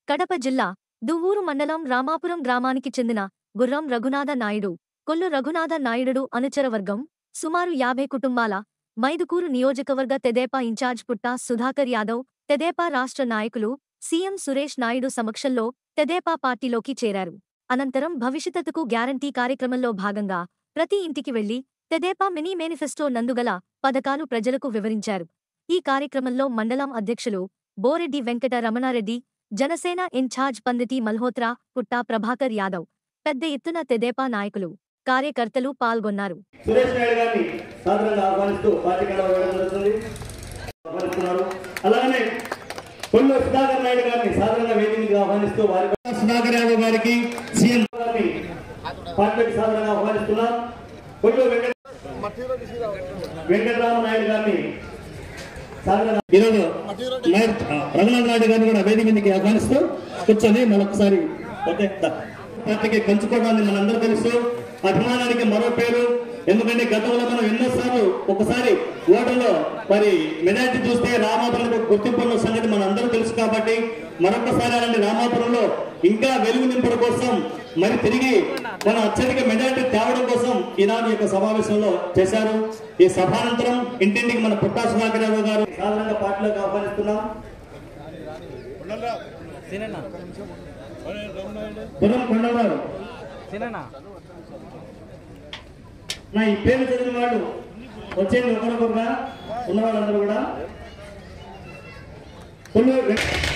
కడప జిల్లా దువ్వూరు మండలం రామాపురం గ్రామానికి చెందిన గుర్రం రఘునాథ నాయుడు కొల్లు రఘునాథ నాయుడు అనుచరవర్గం సుమారు యాభై కుటుంబాల మైదుకూరు నియోజకవర్గ తెదేపా ఇన్ఛార్జ్ పుట్టా సుధాకర్ యాదవ్ తెదేపా రాష్ట్ర నాయకులు సీఎం సురేష్ నాయుడు సమక్షంలో తెదేపా పార్టీలోకి చేరారు అనంతరం భవిష్యత్తుకు గ్యారంటీ కార్యక్రమంలో భాగంగా ప్రతి ఇంటికి వెళ్లి తెదేపా మినీ మేనిఫెస్టో నందుగల పథకాలు ప్రజలకు వివరించారు ఈ కార్యక్రమంలో మండలం అధ్యక్షులు బోరెడ్డి వెంకట రమణారెడ్డి జనసేన ఇన్ఛార్జ్ పందిటి మల్హోత్రా పుట్టా ప్రభాకర్ యాదవ్ పెద్ద ఎత్తున తెదేపా నాయకులు కార్యకర్తలు పాల్గొన్నారు సురేష్ నాయుడు గారిని సాధారణంగా ఆహ్వానిస్తూ పార్టీ కండవ వేయడం జరుగుతుంది ఆహ్వానిస్తున్నారు అలాగనే కొల్లు సుధాకర్ నాయుడు గారిని సాధారణంగా వేదికగా ఆహ్వానిస్తూ వారి సుధాకర్ యాదవ్ గారికి సీఎం గారిని పార్టీకి సాధారణంగా ఆహ్వానిస్తున్నాం కొల్లు వెంకట వెంకటరామ నాయుడు గారిని సాధారణంగా ఈరోజు నాయుడు రఘునాథ్ నాయుడు గారిని కూడా వేదిక మీదకి ఆహ్వానిస్తూ కూర్చొని మరొకసారి ఓకే దా. పార్టీకి పంచుకోవడాన్ని మనందరూ తెలుసు అభిమానానికి మరో పేరు ఎందుకంటే గతంలో మనం ఎన్నోసార్లు ఒకసారి ఓటర్లో మరి మెజార్టీ చూస్తే రామాపురంలో గుర్తింపు ఉన్న సంగతి మన అందరూ తెలుసు కాబట్టి మరొకసారి అలాంటి రామాపురంలో ఇంకా వెలుగు నింపడం కోసం మరి తిరిగి మన అత్యధిక మెజార్టీ తేవడం కోసం ఈనాడు ఈ యొక్క సమావేశంలో చేశారు ఈ సభానంతరం ఇంటింటికి మన పుట్టా సుధాకర్ యాదవ్ గారు సాధారణంగా పార్టీలోకి ఆహ్వానిస్తున్నాం తినన్నా పురం కొండవారు తినన్నా నా ఈ పేరు చదివిన వాళ్ళు వచ్చేది ఒకరొకరుగా ఉన్న వాళ్ళందరూ కూడా కొన్ని